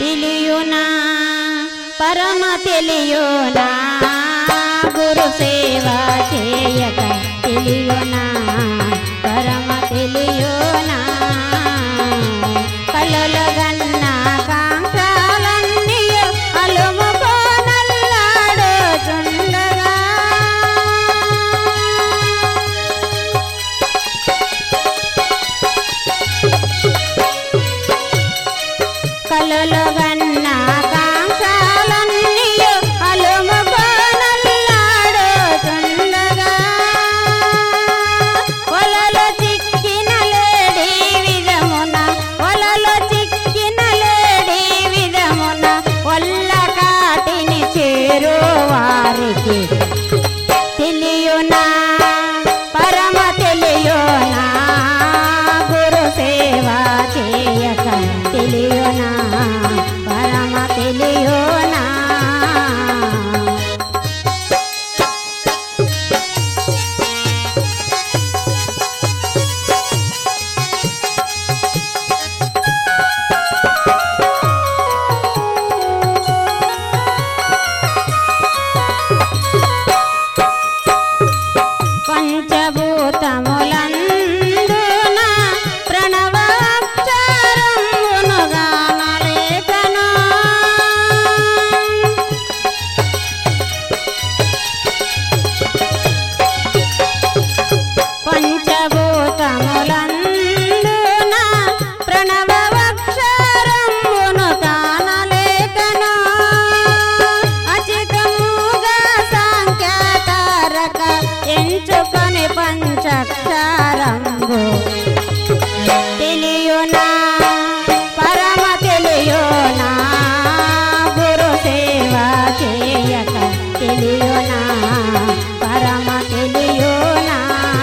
తెలియునా పరమ తెలియునా గురు సేవ చేయక తెలియునా పరమ తెలియునా కలలు గన్న కాంక్షాలన్నీ అలుముకోనల్లాడుచుండగా కలలు గన్న కాంక్షాలన్నీ అలుముకోనల్లాడుచుండగా వలలో చిక్కిన లేడి విధమున వలలో చిక్కిన లేడి విధమున వల్ల కాటిని చేరు వారికి తెలియునా పరమ తెలియునా గురు సేవ చేయక తెలియునా పరమ తెలియునా పంచభూతములందున ప్రణవాక్షరమును గానలేఖను పంచభూతములందున ప్రణవాక్షరమును గానలేఖను అచితముగా సాంఖ్యతారక ఎంచుకొని పంచక్షరంబు తెలియునా పరమ తెలియునా గురు సేవ చేయక తెలియునా పరమ తెలియునా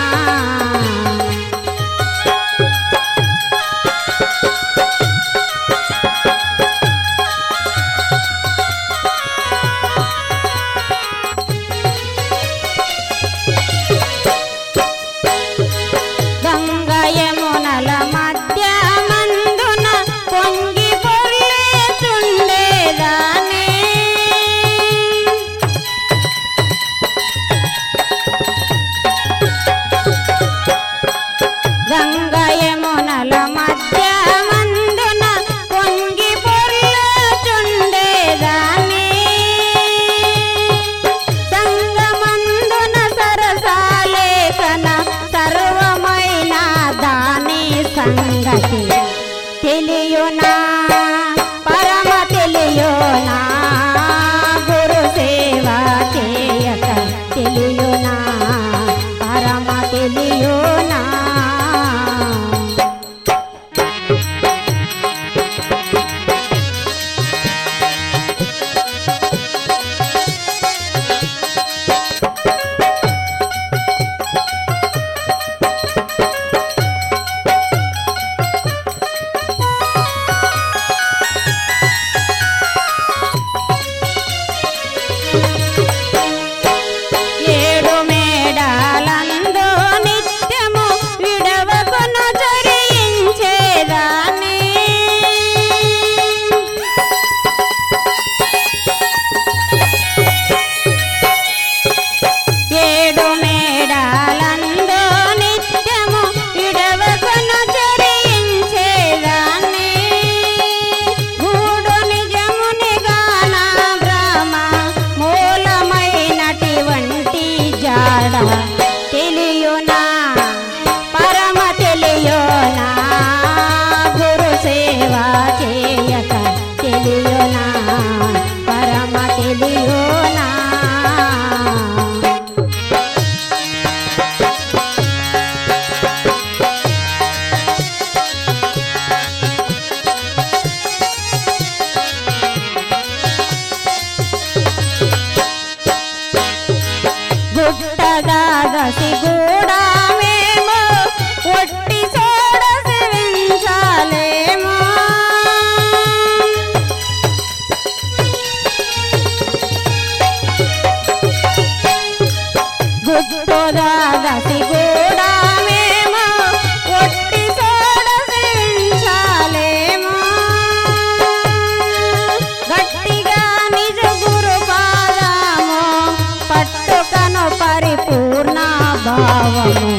గంగయమునల మధ్య మందున పొంగి పొర్లేచుండేదానే గంగయమునల మధ్య మందున పొంగి పొర్లేచుండేదానే సంగమందున సరసాలేఖన సర్వమైన దాని సంగతి తెలియునా పరమ తెలియునా గురు సేవ చేయక తెలియునా పరమ తెలియునా ఏడు మేడాలందు నిత్యము విడవకును చరించేదాన్ని ఏడు మేడాలందు నిత్యము విడవకును చరించేదాన్ని గూడు నిజముని గాన బ్రహ్మ మూలమైనటువంటి జాడ తెలియునా పరమ తెలియునా గురు సేవ చేయక తెలియునా పరమ తెలియునా గుట్టదాగసి గూడామేమో ఒట్టి సోడసి వించాలేమో భావము